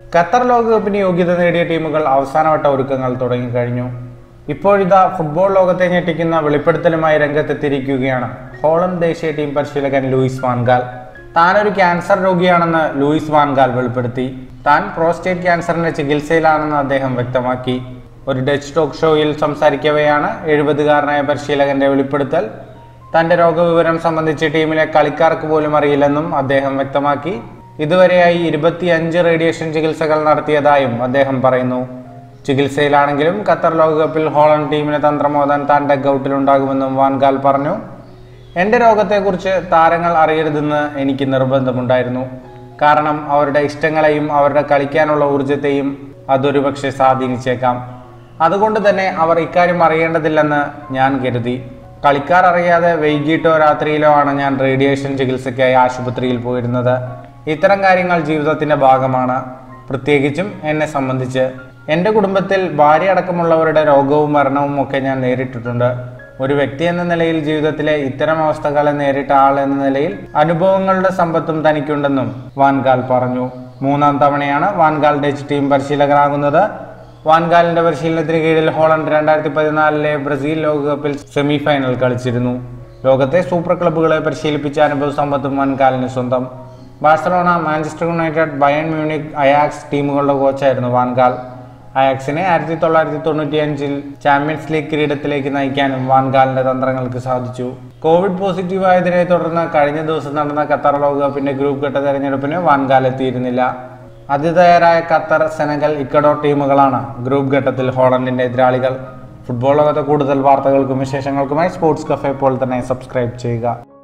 Qatar ലോകകപ്പിന് യോഗ്യത നേടിയ ടീമുകൾ അവസാനവട്ട ഒരുക്കങ്ങൾ തുടങ്ങിക്കഴിഞ്ഞു ഇപ്പോഴിതാ ഫുട്ബോൾ ലോകത്തെ ഞെട്ടിക്കുന്ന വെളിപ്പെടുത്തലുമായി രംഗത്തെത്തിയിരിക്കുകയാണ് ഹോളണ്ട് ദേശീയ ടീം പരിശീലകൻ ലൂയിസ് വാൻഗാൽ താനൊരു ക്യാൻസർ രോഗിയാണെന്ന് ലൂയിസ് വാൻഗാൽ വെളിപ്പെടുത്തി താൻ പ്രോസ്റ്റേറ്റ് ക്യാൻസറിന്റെ ചികിത്സയിലാണെന്ന് അദ്ദേഹം വ്യക്തമാക്കി ഒരു ഡച്ച് ടോക്ക് ഷോയിൽ സംസാരിക്കവെയാണ് എഴുപതുകാരനായ പരിശീലകന്റെ വെളിപ്പെടുത്തൽ തന്റെ രോഗവിവരം സംബന്ധിച്ച് ടീമിലെ കളിക്കാർക്ക് പോലും അറിയില്ലെന്നും അദ്ദേഹം വ്യക്തമാക്കി ഇതുവരെയായി ഇരുപത്തിയഞ്ച് റേഡിയേഷൻ ചികിത്സകൾ നടത്തിയതായും അദ്ദേഹം പറയുന്നു ചികിത്സയിലാണെങ്കിലും ഖത്തർ ലോകകപ്പിൽ ഹോളണ്ട് ടീമിനെ തന്ത്രമോദാൻ താൻ ഡഗ്ഔട്ടിലുണ്ടാകുമെന്നും വാൻഗാൽ പറഞ്ഞു എൻ്റെ രോഗത്തെക്കുറിച്ച് താരങ്ങൾ അറിയരുതെന്ന് എനിക്ക് നിർബന്ധമുണ്ടായിരുന്നു കാരണം അവരുടെ ഇഷ്ടങ്ങളെയും അവരുടെ കളിക്കാനുള്ള ഊർജത്തെയും അതൊരു പക്ഷേ സ്വാധീനിച്ചേക്കാം അതുകൊണ്ട് തന്നെ അവർ ഇക്കാര്യം അറിയേണ്ടതില്ലെന്ന് ഞാൻ കരുതി കളിക്കാർ അറിയാതെ വൈകിട്ടോ രാത്രിയിലോ ആണ് ഞാൻ റേഡിയേഷൻ ചികിത്സയ്ക്കായി ആശുപത്രിയിൽ പോയിരുന്നത് ഇത്തരം കാര്യങ്ങൾ ജീവിതത്തിന്റെ ഭാഗമാണ് പ്രത്യേകിച്ചും എന്നെ സംബന്ധിച്ച് എൻ്റെ കുടുംബത്തിൽ ഭാര്യ അടക്കമുള്ളവരുടെ രോഗവും മരണവും ഒക്കെ ഞാൻ നേരിട്ടിട്ടുണ്ട് ഒരു വ്യക്തി എന്ന നിലയിൽ ജീവിതത്തിലെ ഇത്തരം അവസ്ഥകളെ നേരിട്ട ആൾ എന്ന നിലയിൽ അനുഭവങ്ങളുടെ സമ്പത്തും തനിക്കുണ്ടെന്നും വാൻഗാൽ പറഞ്ഞു മൂന്നാം തവണയാണ് വാൻഗാൽ ഡച്ച് ടീം പരിശീലകനാകുന്നത് വാൻഗാലിന്റെ പരിശീലനത്തിന് കീഴിൽ ഹോളണ്ട് രണ്ടായിരത്തി പതിനാലിലെ ബ്രസീൽ ലോകകപ്പിൽ സെമി ഫൈനൽ കളിച്ചിരുന്നു ലോകത്തെ സൂപ്പർ ക്ലബ്ബുകളെ പരിശീലിപ്പിച്ച അനുഭവ സമ്പത്തും വാൻഗാലിന് സ്വന്തം Barcelona Manchester United Bayern Munich Ajax ടീമുകളുടെ കോച്ചായിരുന്നു വാൻഗാൽ അയാക്സിനെ ആയിരത്തി തൊള്ളായിരത്തി തൊണ്ണൂറ്റി അഞ്ചിൽ ചാമ്പ്യൻസ് ലീഗ് കിരീടത്തിലേക്ക് നയിക്കാനും വാൻഗാലിന്റെ തന്ത്രങ്ങൾക്ക് സാധിച്ചു കോവിഡ് പോസിറ്റീവ് ആയതിനെ തുടർന്ന് കഴിഞ്ഞ ദിവസം നടന്ന ഖത്തർ ലോകകപ്പിന്റെ ഗ്രൂപ്പ് ഘട്ട തെരഞ്ഞെടുപ്പിന് വാൻഗാൽ എത്തിയിരുന്നില്ല അതിഥേയരായ ഖത്തർ സെനഗൽ ഇക്കഡോർ ടീമുകളാണ് ഗ്രൂപ്പ് ഘട്ടത്തിൽ ഹോളണ്ടിന്റെ എതിരാളികൾ ഫുട്ബോൾ ലോകത്തെ കൂടുതൽ വാർത്തകൾക്കും വിശേഷങ്ങൾക്കുമായി സ്പോർട്സ് കഫേ പോലെ തന്നെ സബ്സ്ക്രൈബ് ചെയ്യുക